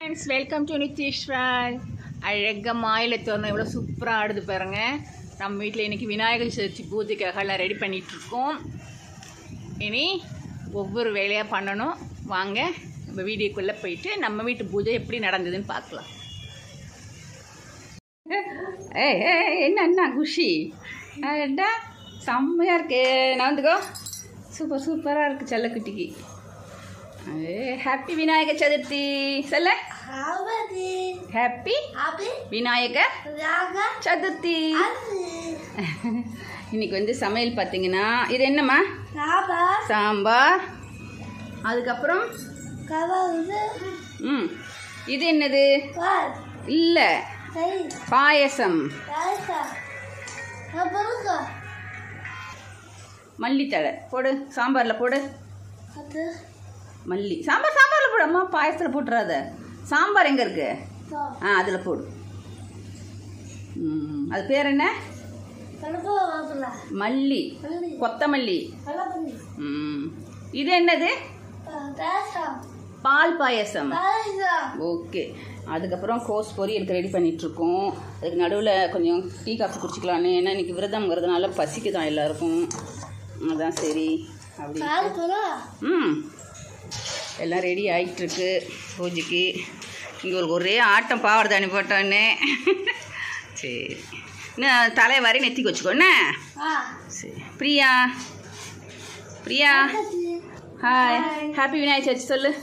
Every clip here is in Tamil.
ஃப்ரெண்ட்ஸ் வெல்கம் டு நித்தீஸ்வர் அழகாக மாயில தோணும் எவ்வளோ சூப்பராக ஆடுது பாருங்க நம்ம வீட்டில் இன்னைக்கு விநாயகர் சதுர்த்தி பூஜைக்காக எல்லாம் ரெடி பண்ணிகிட்ருக்கோம் இனி ஒவ்வொரு வேலையாக பண்ணணும் வாங்க நம்ம வீடியோக்குள்ளே போயிட்டு நம்ம வீட்டு பூஜை எப்படி நடந்ததுன்னு பார்க்கலாம் ஏய் ஏய், என்ன என்ன குஷி அடா செம்மையாக இருக்கு நவந்துக்கோ சூப்பர் சூப்பராக இருக்குது செல்லக்குட்டிக்கு ஹாப்பி விநாயகர் சதுர்த்தி சொல்ல ஆவது ஹாப்பி அது விநாயகர் ராக சதுர்த்தி அது இன்னைக்கு வந்து சமையல் பார்த்தீங்கன்னா இது என்னம்மா ராபா சாம்பார் அதுக்கப்புறம் கவது ம் இது என்னது பால் இல்லை சரி பாயசம் ராசா அப்புறம் மல்லித்தழை போடு சாம்பாரில் போடு அது மல்லி சாம்பார் சாம்பாரில் போடு அம்மா பாயசத்தில் போட்டுறாத சாம்பார் எங்கே இருக்கு தோ ஆ அதில் போடு ம், அது பேர் என்ன கலப்பு வாசல மல்லி மல்லி கொத்தமல்லி கலப்பண்ணி ம், இது என்னது ராசா பால் பாயசம் ராசா ஓகே அதுக்கப்புறம் கோஸ் பொரியலுக்கு ரெடி பண்ணிகிட்ருக்கோம் அதுக்கு நடுவில் கொஞ்சம் டீ காஃபி குடிச்சிக்கலான்னு ஏன்னா இன்றைக்கி விரதம்ங்கிறதுனால பசிக்குதான் எல்லாருக்கும் அதான் சரி அப்படி பால் போறா ம் எல்லாம் ரெடி ஆகிட்டுருக்கு பூஜைக்கு இங்கே ஒரு ஒரே ஆட்டம் பாவரதாணி போட்டோன்னே சரி இன்னும் தலையை வரை நெத்திக்கு வச்சுக்கோ என்ன ஆ சரி பிரியா பிரியா ஹாய் ஹாப்பி விநாயகர் சர்ச் சொல்லு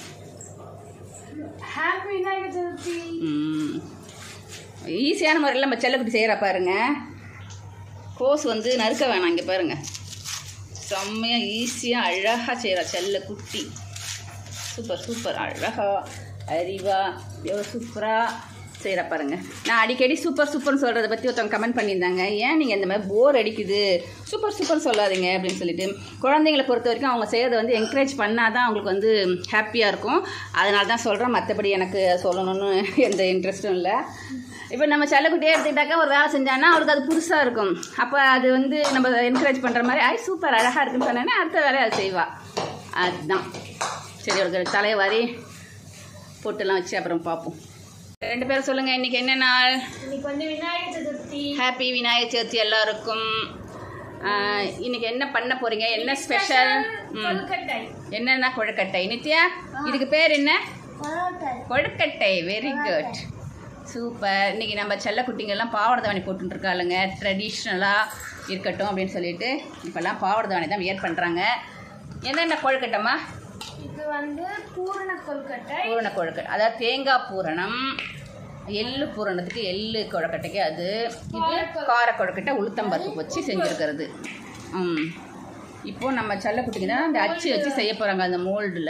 ஹாப்பி விநாயகர் சதுர்த்தி ம் ஈஸியான முறையில் நம்ம செல்லக்குட்டி செய்கிறா பாருங்க கோஸ் வந்து நறுக்க வேணாம் இங்கே பாருங்க செம்மையாக ஈஸியாக அழகாக செய்கிறா செல்லக்குட்டி சூப்பர் சூப்பர் அழகா அறிவா எவ்வளோ சூப்பராக செய்கிறா பாருங்க நான் அடிக்கடி சூப்பர் சூப்பர்னு சொல்கிறத பற்றி ஒருத்தவங்க கமெண்ட் பண்ணியிருந்தாங்க ஏன் நீங்கள் இந்த மாதிரி போர் அடிக்குது சூப்பர் சூப்பர் சொல்லாதீங்க அப்படின்னு சொல்லிட்டு குழந்தைங்களை பொறுத்த வரைக்கும் அவங்க செய்கிறத வந்து என்கரேஜ் பண்ணால் தான் அவங்களுக்கு வந்து ஹாப்பியாக இருக்கும் அதனால தான் சொல்கிறேன் மற்றபடி எனக்கு சொல்லணும்னு எந்த இன்ட்ரெஸ்ட்டும் இல்லை இப்போ நம்ம செல்லக்குட்டியே எடுத்துக்கிட்டாக்கா ஒரு வேலை செஞ்சான்னா அவருக்கு அது புதுசாக இருக்கும் அப்போ அது வந்து நம்ம என்கரேஜ் பண்ணுற மாதிரி ஐ சூப்பர் அழகாக இருக்குன்னு சொன்னேன்னா அடுத்த வேலையை அது செய்வா அதுதான் சரி ஒரு தலையை வாரி பொட்டெல்லாம் வச்சு அப்புறம் பார்ப்போம் ரெண்டு பேரும் சொல்லுங்கள் இன்றைக்கி என்ன நாள் இன்னைக்கு வந்து விநாயகர் சதுர்த்தி ஹாப்பி விநாயகர் சதுர்த்தி எல்லாருக்கும் ஆஹ், இன்னைக்கு என்ன பண்ண போறீங்க என்ன ஸ்பெஷல் கொழுக்கட்டை என்னென்ன கொழுக்கட்டை நித்யா இதுக்கு பேர் என்ன பரோட்டை கொழுக்கட்டை வெரி குட் சூப்பர் இன்னைக்கு நம்ம செல்லக்குட்டிங்கெல்லாம் பாவாடை போட்டுருக்காளுங்க ட்ரெடிஷ்னலாக இருக்கட்டும் அப்படின்னு சொல்லிட்டு இப்போல்லாம் பாவாடை தான் வியர் பண்ணுறாங்க என்னென்ன கொழுக்கட்டைம்மா இது வந்து பூரண கொழுக்கட்டை பூரண கொழுக்கட்டை அதாவது தேங்காய் பூரணம் எள்ளு பூரணத்துக்கு எள்ளு கொழுக்கட்டைக்கு அது இது கார கொழுக்கட்டை உளுத்தம்பருப்பு வச்சு செஞ்சுருக்கிறது ம் இப்போ நம்ம செல்லக்குட்டிக்கு தான் அந்த அச்சு வச்சு செய்ய போகிறாங்க அந்த மோல்டில்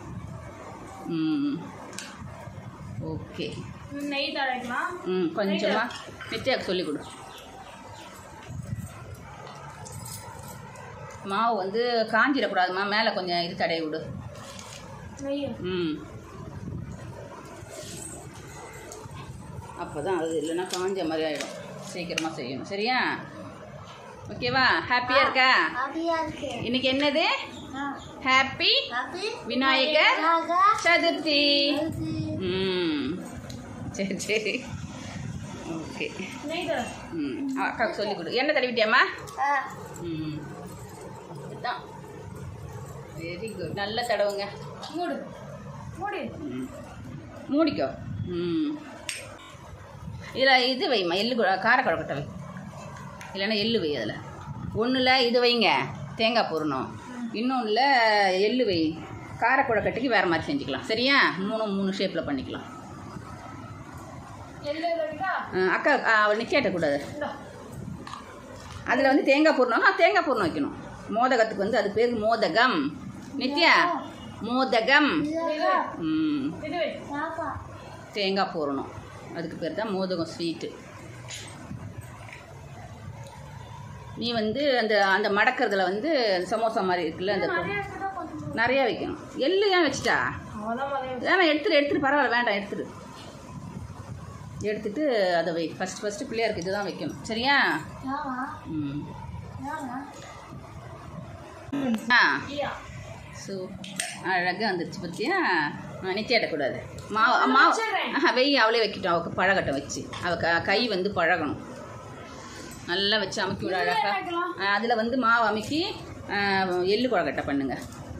ம் ஓகே நெய் தடக்கலாம் ம் கொஞ்சமாக நித்யாவுக்கு சொல்லிக் கொடு மாவு வந்து காஞ்சிடக்கூடாதுமா மேலே கொஞ்சம் இது தடவி விடு நெய் ம் அப்போ தான் அது இல்லைன்னா காஞ்ச மாதிரி ஆகிடும் சீக்கிரமாக செய்யணும் சரியா ஓகேவா ஹாப்பியாக இருக்கா அப்படியா இருக்கு இன்னைக்கு என்னது ஹாப்பி ஹாப்பி விநாயகர் ராகா சதுர்த்தி ம் சரி சரி ஓகே நெய் தட ம் அக்காவுக்கு சொல்லிக் கொடு என்ன தடவிட்டியாம்மா ம் இதுதான் வெரி குட் நல்ல தடவுங்க மூடு மூடு ம். மூடிக்கோ ம் இதில் இது வைம்மா எள்ளு கொ- கார கொழக்கட்டை வை இல்லைன்னா எள்ளு வை அதில் ஒன்றில் இது வைங்க தேங்காய் பூரணம் இன்னொன்றில் எள்ளு வை கார கொழக்கட்டைக்கு வேறு மாதிரி செஞ்சுக்கலாம் சரியா மூணு மூணு ஷேப்பில் பண்ணிக்கலாம் எள்ளு இருக்கா ஆ, அக்கா ஆ, அவள் நிற்காட்ட கூடாது இந்தா அதில் வந்து தேங்காய் பூரணம் ஆ தேங்காய் பூரணம் வைக்கணும் மோதகத்துக்கு வந்து அது பேர் மோதகம் நித்யா மோதகம் இது ம் இது வை ராகா தேங்காய் பூரணம் அதுக்கு பேர் தான் மோதகம் ஸ்வீட்டு நீ வந்து அந்த அந்த மடக்கிறதுல வந்து சமோசா மாதிரி இருக்குல்ல அந்த நிறைய இருக்குதா கொஞ்சம் நிறையா வைக்கணும் எள்ளு ஏன் வச்சிட்டா அவ்வளோதான் மலையை வேணாம் எடுத்துரு எடுத்துரு பரவாயில்ல வேண்டாம் எடுத்துரு எடுத்துட்டு அதை வை ஃபஸ்ட் ஃபஸ்ட்டு பிள்ளையாருக்கு இதுதான் வைக்கணும் சரியா யாவா ம் யாவா ஆ ஐயா ஸோ அழகாக வந்துருச்சு பார்த்தியா நித்தியாட்டக்கூடாது மாவு மாவு ஆஹா வெய் அவளே வைக்கட்டும் அவளுக்கு பழகட்டும் வச்சு அவ க- கை வந்து பழகணும் நல்லா வச்சு அமுக்கி விட அழகா அதில் வந்து மாவு அமுக்கி ஆ, எள்ளு குழக்கட்டை பண்ணுங்க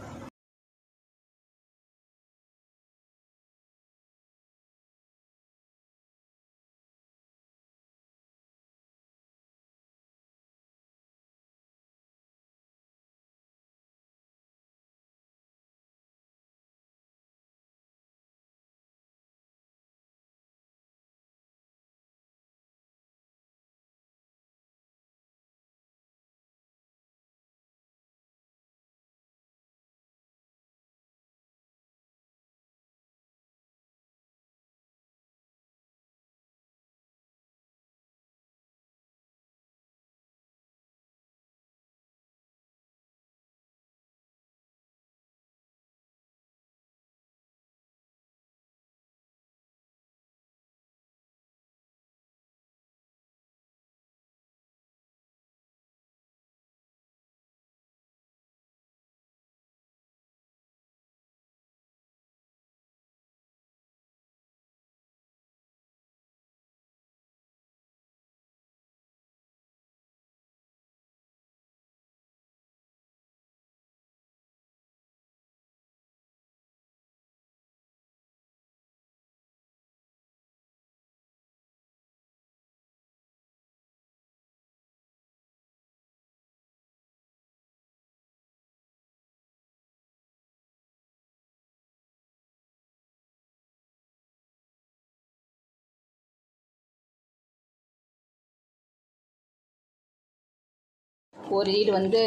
ஒரு ஈடு வந்து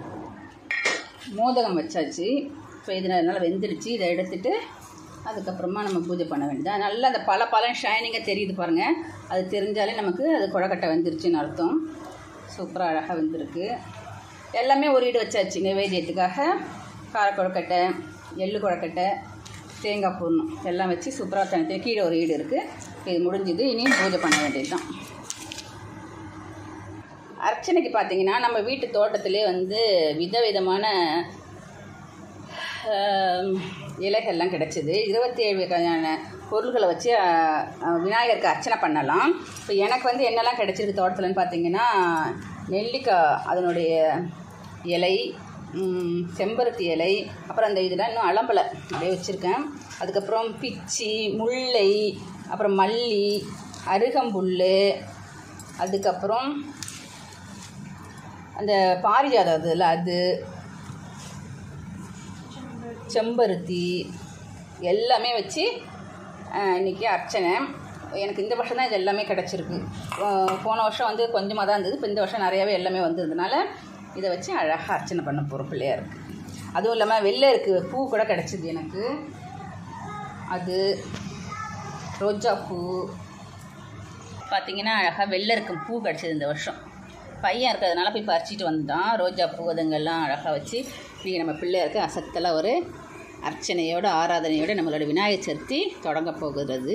மோதகம் வச்சாச்சு இப்போ இது நல்லா வெந்துடுச்சு இதை எடுத்துட்டு அதுக்கப்புறமா நம்ம பூஜை பண்ண வேண்டியது நல்லா அந்த பல பலன் ஷைனிங்காக தெரியுது பாருங்கள் அது தெரிஞ்சாலே நமக்கு அது கொழக்கட்டை வெந்துருச்சுன்னு அர்த்தம் சூப்பராக அழகாக வெந்திருக்கு எல்லாமே ஒரு ஈடு வச்சாச்சு நைவேத்தியத்துக்காக கார கொழுக்கட்டை எள்ளு கொழுக்கட்டை தேங்காய் பூர்ணம் எல்லாம் வச்சு சூப்பராக தனித்தனி கீழே ஒரு ஈடு இருக்குது இது முடிஞ்சுது இனி பூஜை பண்ண வேண்டியது தான் அர்ச்சனைக்கு பார்த்தீங்கன்னா நம்ம வீட்டு தோட்டத்திலே வந்து விதவிதமான ஆம், இலைகள்லாம் கிடச்சிது இருபத்தி ஏழு வகையான பொருள்களை வச்சு ஆ, ஆ, விநாயகருக்கு அர்ச்சனை பண்ணலாம் இப்போ எனக்கு வந்து என்னெல்லாம் கிடச்சிருக்கு தோட்டத்துலன்னு பார்த்தீங்கன்னா நெல்லிக்காய் அதனுடைய இலை ம், செம்பருத்தி இலை அப்புறம் அந்த இதெல்லாம் இன்னும் அலம்பலை அப்படியே வச்சுருக்கேன் அதுக்கப்புறம் பிச்சி முல்லை அப்புறம் மல்லி அருகம்புல் அதுக்கப்புறம் அந்த பாரிஜாதம் அதுல அது செம்பருத்தி எல்லாமே வச்சு அஹ், இன்னைக்கு அர்ச்சனை எனக்கு இந்த வருஷம் தான் இது எல்லாமே கிடச்சிருக்கு போன வருஷம் வந்து கொஞ்சமாக தான் இருந்தது இப்போ இந்த வருஷம் நிறையாவே எல்லாமே வந்ததுனால இதை வச்சு அழகாக அர்ச்சனை பண்ண போகிறோம் பிள்ளையாருக்கு அதுவும் இல்லாமல் வெள்ளை இருக்குது பூ கூட கிடச்சிது எனக்கு அது ரோஜா பூ பார்த்தீங்கன்னா அழகாக வெள்ளை இருக்கும் பூ கிடச்சிது இந்த வருஷம் பையன் இருக்கிறதுனால போய் பறிச்சிட்டு வந்துட்டான் ரோஜா பூ அதுங்கெல்லாம் அழகாக வச்சு இன்றைக்கி நம்ம பிள்ளையாருக்கு அசத்தலாக ஒரு அர்ச்சனையோட ஆராதனையோட நம்மளோட விநாயகர் சதுர்த்தி தொடங்க போகிறது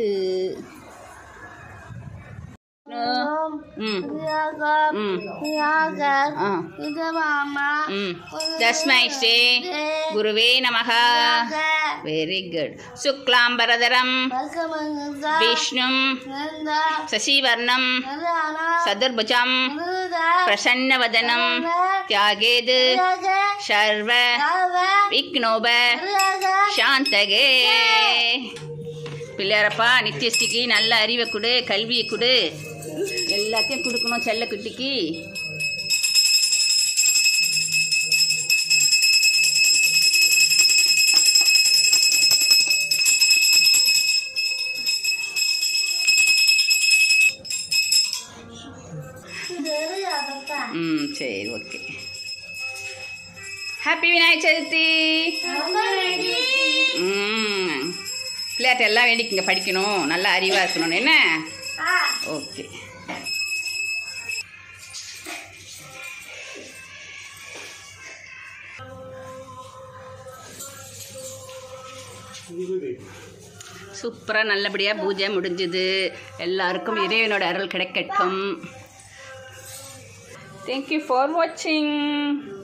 ம் ம் ஆ ம் தஸ்மை ஸ்ரீ குருவே நமக வெரி குட் சுக்லாம்பரதரம் விஷ்ணும் சசிவர்ணம் சதுர்புஜம் பிரசன்னவதனம் தியாகேது சர்வ விக்னோப சாந்தகே பிள்ளையாரப்பா நித்யஸ்திக்கு நல்ல அறிவை கொடு கல்வியை கொடு எல்லாத்தையும் கொடுக்கணும் செல்லக்குட்டிக்கு ம் சரி ஓகே ஹாப்பி விநாயகர் சதுர்த்தி ம் பிள்ளையாட்ட எல்லாம் வேண்டிக்குங்க படிக்கணும் நல்லா அறிவாக இருக்கணும் என்ன ஓகே சூப்பராக நல்லபடியாக பூஜை முடிஞ்சுது எல்லாருக்கும் இறைவனோட அருள் கிடைக்கட்டும் தேங்க்யூ ஃபார் வாட்சிங்